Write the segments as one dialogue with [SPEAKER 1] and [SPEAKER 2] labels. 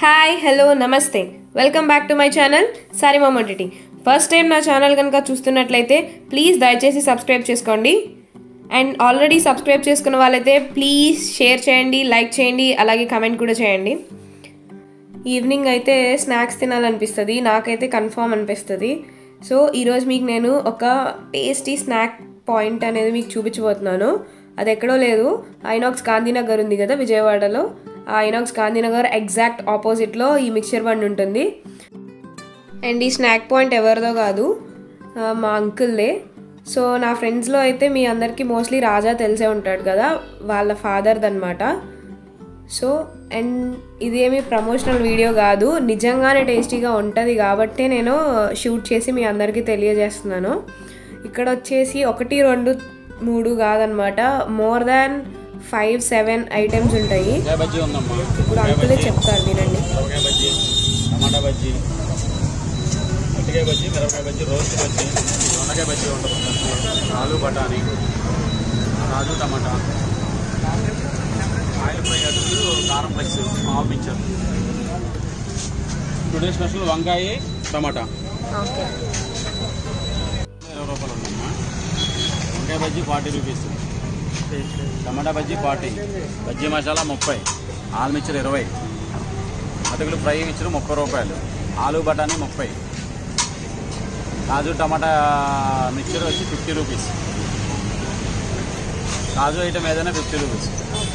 [SPEAKER 1] hi hello నమస్తే welcome back to my channel సారిమామోటిటీ first time నా ఛానల్ కనుక చూస్తున్నట్లయితే ప్లీజ్ దయచేసి సబ్స్క్రైబ్ చేసుకోండి అండ్ ఆల్రెడీ సబ్స్క్రైబ్ చేసుకున్న వాళ్ళైతే ప్లీజ్ షేర్ చేయండి లైక్ చేయండి అలాగే కమెంట్ కూడా చేయండి ఈవినింగ్ అయితే స్నాక్స్ తినాలనిపిస్తుంది నాకైతే కన్ఫామ్ అనిపిస్తుంది సో ఈరోజు మీకు నేను ఒక టేస్టీ స్నాక్ పాయింట్ అనేది మీకు చూపించబోతున్నాను అది ఎక్కడో లేదు ఐనాక్స్ గాంధీనగర్ ఉంది కదా విజయవాడలో ఆ ఐనాక్స్ గాంధీనగర్ ఎగ్జాక్ట్ ఆపోజిట్లో ఈ మిక్చర్ బండి ఉంటుంది అండ్ ఈ స్నాక్ పాయింట్ ఎవరిదో కాదు ఆ, మా అంకుల్దే సో నా ఫ్రెండ్స్లో అయితే మీ అందరికీ మోస్ట్లీ రాజా తెలిసే ఉంటాడు కదా వాళ్ళ ఫాదర్ది అనమాట సో అండ్ ఇదేమి ప్రమోషనల్ వీడియో కాదు నిజంగానే టేస్టీగా ఉంటుంది కాబట్టి నేను షూట్ చేసి మీ అందరికీ తెలియజేస్తున్నాను ఇక్కడ వచ్చేసి ఒకటి రెండు మూడు కాదనమాట more than five seven items ఉంటాయి
[SPEAKER 2] వంకాయ బజ్జీ ఉందమ్మా
[SPEAKER 1] ఇప్పుడు అంకులే చెప్తారు వినండి
[SPEAKER 2] మిరపకాయ బజ్జీ టమాటా బజ్జీ అరటికాయ బజ్జీ మిరపకాయ బజ్జీ రోస్ట్ బజ్జీ దొండకాయ బజ్జీ ఉంటుంది ఆలు బఠానీ రాజు టమాటా ఆయిల్ ఫ్రై అడ్డు కారం ఫ్లెక్స్ ఆఫ్ ఇచ్చారు టుడే స్పెషల్ వంకాయ టమాటా
[SPEAKER 1] ఓకే
[SPEAKER 2] ఇరవై రూపాయలు ఉందమ్మా వంకాయ బజ్జీ ఫార్టీ రూపీస్ టమాటా బజ్జీ ఫార్టీ బజ్జీ మసాలా ముప్పై ఆలు మిక్చర్ ఇరవై అటుకులు ఫ్రై మిక్చర్ ముప్పై రూపాయలు ఆలు బఠానీ ముప్పై కాజు టమాటా మిక్చర్ వచ్చి ఫిఫ్టీ రూపీస్ కాజు ఐటమ్ ఏదైనా ఫిఫ్టీ రూపీస్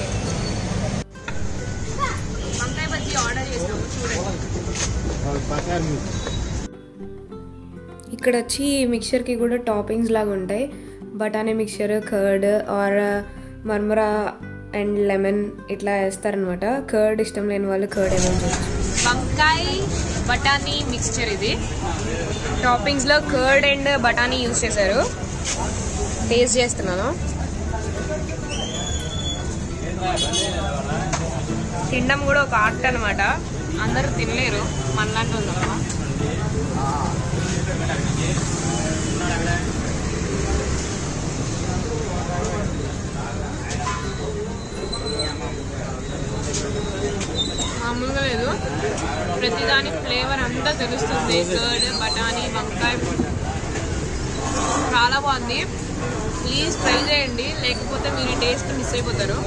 [SPEAKER 1] వంకాయ బజ్జీ ఆర్డర్ చేసినాము చూడండి ఇక్కడ వచ్చి మిక్చర్కి కూడా టాపింగ్స్ లాగా ఉంటాయి బఠానీ మిక్చర్ కర్డ్ ఆర్ మర్మరా అండ్ లెమన్ ఇట్లా వేస్తారనమాట కర్డ్ ఇష్టం లేని వాళ్ళు కర్డ్ ఏమైనా వంకాయ బఠానీ మిక్స్చర్ ఇది టాపింగ్స్లో కర్డ్ అండ్ బఠానీ యూస్ చేశారు టేస్ట్ చేస్తున్నాను తినడం కూడా ఒక ఆర్ట్ అనమాట అందరూ తినలేరు మనలాంటి ఉందమ్మా మామూలుగా లేదు ప్రతిదాని ఫ్లేవర్ అంతా తెలుస్తుంది కర్డ్ బఠానీ వంకాయ చాలా బాగుంది ప్లీజ్ ట్రై చేయండి లేకపోతే మీరు టేస్ట్ మిస్ అయిపోతారు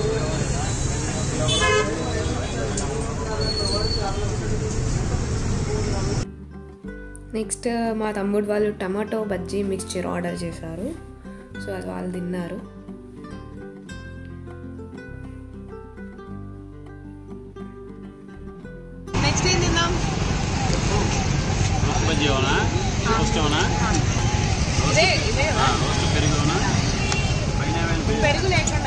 [SPEAKER 1] నెక్స్ట్ మా తమ్ముడు వాళ్ళు టమాటో బజ్జీ మిక్స్చర్ ఆర్డర్ చేశారు సో అది వాళ్ళు తిన్నారు నెక్స్ట్ ఏం తిందాం
[SPEAKER 2] రోస్ట్ బజ్జీ ఏమన్నా రోస్ట్ ఏమన్నా
[SPEAKER 1] ఇదే ఇదే
[SPEAKER 2] రోస్ట్ పెరుగు ఏమన్నా పైన ఏమైనా
[SPEAKER 1] పెరుగు లేకుండా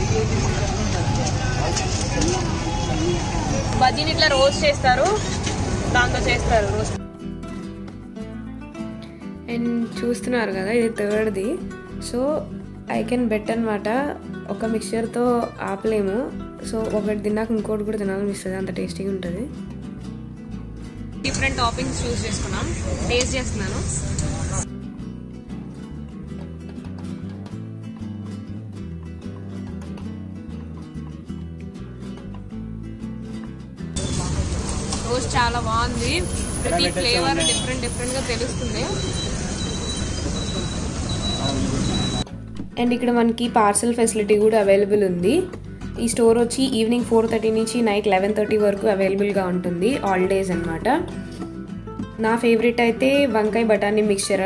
[SPEAKER 1] బజ్జీని ఇట్లా రోస్ట్ చేస్తారు దాంతో చేస్తారు రోస్ట్ అండ్ చూస్తున్నారు కదా ఇది థర్డ్ది సో ఐ కెన్ బెట్ అనమాట ఒక మిక్చర్తో ఆపలేము సో ఒకటి తిన్నాక ఇంకోటి కూడా తినాలనిపిస్తుంది అంత టేస్టీగా ఉంటుంది డిఫరెంట్ టాపింగ్స్ చూస్ చేసుకున్నాం టేస్ట్ చేస్తున్నాను రోస్ట్ చాలా బాగుంది ప్రతి ఫ్లేవర్ డిఫరెంట్ డిఫరెంట్ గా తెలుస్తుంది అండ్ ఇక్కడ మనకి పార్సల్ ఫెసిలిటీ కూడా అవైలబుల్ ఉంది ఈ స్టోర్ వచ్చి ఈవినింగ్ ఫోర్ థర్టీ నుంచి నైట్ లెవెన్ థర్టీ వరకు అవైలబుల్గా ఉంటుంది ఆల్ డేస్ అనమాట నా ఫేవరెట్ అయితే వంకాయ బఠానీ మిక్చర్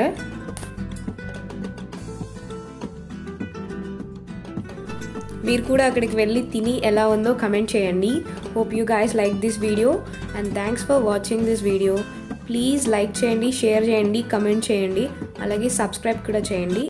[SPEAKER 1] మీరు కూడా అక్కడికి వెళ్ళి తిని ఎలా ఉందో కమెంట్ చేయండి hope you guys like this video and thanks for watching this video please like చేయండి షేర్ చేయండి కమెంట్ చేయండి అలాగే సబ్స్క్రైబ్ కూడా చేయండి